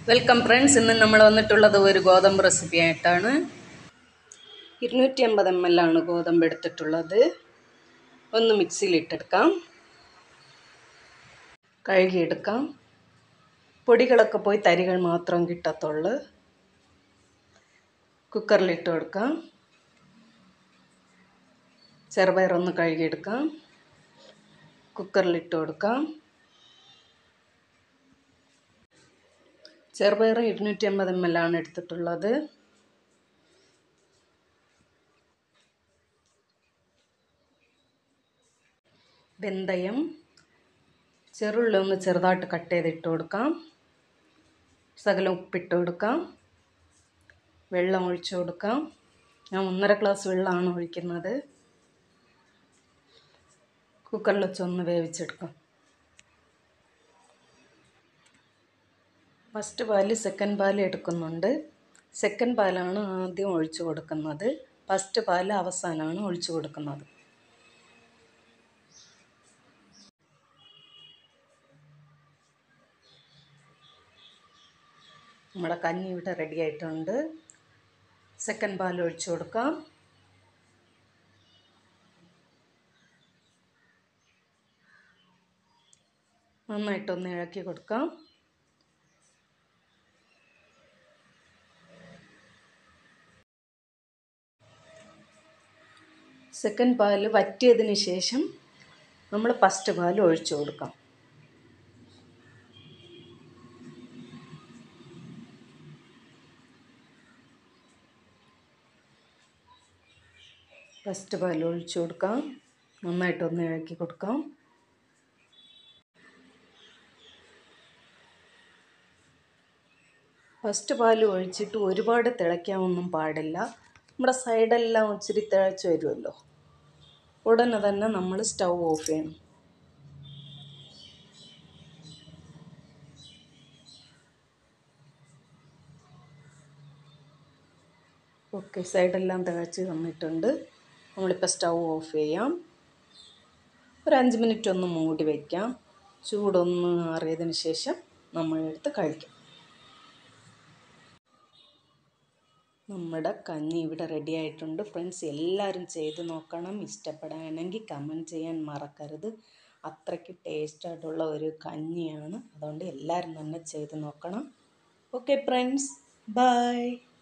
welcome friends ഇന്ന് നമ്മൾ വന്നിട്ടുള്ളത് ഒരു ഗോതമ്പ് റെസിപ്പി ആയിട്ടാണ് ഇരുന്നൂറ്റി അമ്പത് എം എൽ ആണ് ഗോതമ്പ് എടുത്തിട്ടുള്ളത് ഒന്ന് മിക്സിയിലിട്ടെടുക്കാം കഴുകിയെടുക്കാം പൊടികളൊക്കെ പോയി തരികൾ മാത്രം കിട്ടത്തുള്ളൂ കുക്കറിലിട്ട് കൊടുക്കാം ചെറുപയറൊന്ന് കഴുകിയെടുക്കാം കുക്കറിലിട്ട് കൊടുക്കാം ചെറുപയർ ഇരുന്നൂറ്റി അമ്പത് എം എൽ ആണ് എടുത്തിട്ടുള്ളത് വെന്തയം ചെറുള്ളി ഒന്ന് ചെറുതായിട്ട് കട്ട് ചെയ്ത് ഇട്ട് കൊടുക്കാം ശകലം ഉപ്പിട്ട് കൊടുക്കാം വെള്ളം ഒഴിച്ചു കൊടുക്കാം ഞാൻ ഒന്നര ഗ്ലാസ് വെള്ളമാണ് ഒഴിക്കുന്നത് കുക്കറിൽ വെച്ചൊന്ന് വേവിച്ചെടുക്കാം ഫസ്റ്റ് പാല് സെക്കൻഡ് പാല് എടുക്കുന്നുണ്ട് സെക്കൻഡ് പാലാണ് ആദ്യം ഒഴിച്ചു കൊടുക്കുന്നത് ഫസ്റ്റ് പാല് അവസാനമാണ് ഒഴിച്ചു കൊടുക്കുന്നത് നമ്മുടെ കഞ്ഞി ഇവിടെ റെഡി ആയിട്ടുണ്ട് സെക്കൻഡ് പാൽ ഒഴിച്ചു കൊടുക്കാം നന്നായിട്ടൊന്ന് ഇളക്കി കൊടുക്കാം സെക്കൻഡ് പാൽ വറ്റിയതിന് ശേഷം നമ്മൾ ഫസ്റ്റ് പാൽ ഒഴിച്ചു കൊടുക്കാം ഫസ്റ്റ് പാൽ ഒഴിച്ചു കൊടുക്കാം നന്നായിട്ടൊന്ന് ഇളക്കി കൊടുക്കാം ഫസ്റ്റ് പാൽ ഒഴിച്ചിട്ട് ഒരുപാട് തിളയ്ക്കാനൊന്നും പാടില്ല നമ്മുടെ സൈഡെല്ലാം ഇച്ചിരി തിളച്ച് വരുമല്ലോ ഉടനെ തന്നെ നമ്മൾ സ്റ്റൗ ഓഫ് ചെയ്യണം ഓക്കെ സൈഡെല്ലാം തിളച്ച് വന്നിട്ടുണ്ട് നമ്മളിപ്പോൾ സ്റ്റൗ ഓഫ് ചെയ്യാം ഒരു അഞ്ച് മിനിറ്റ് ഒന്ന് മൂടി വയ്ക്കാം ചൂടൊന്ന് ആറിയതിന് ശേഷം നമ്മളെടുത്ത് കഴിക്കാം നമ്മുടെ കഞ്ഞി ഇവിടെ റെഡി ആയിട്ടുണ്ട് ഫ്രണ്ട്സ് എല്ലാവരും ചെയ്ത് നോക്കണം ഇഷ്ടപ്പെടുകയാണെങ്കിൽ കമൻറ്റ് ചെയ്യാൻ മറക്കരുത് അത്രയ്ക്ക് ടേസ്റ്റായിട്ടുള്ള ഒരു കഞ്ഞിയാണ് അതുകൊണ്ട് എല്ലാവരും തന്നെ ചെയ്ത് നോക്കണം ഓക്കെ ഫ്രണ്ട്സ് ബൈ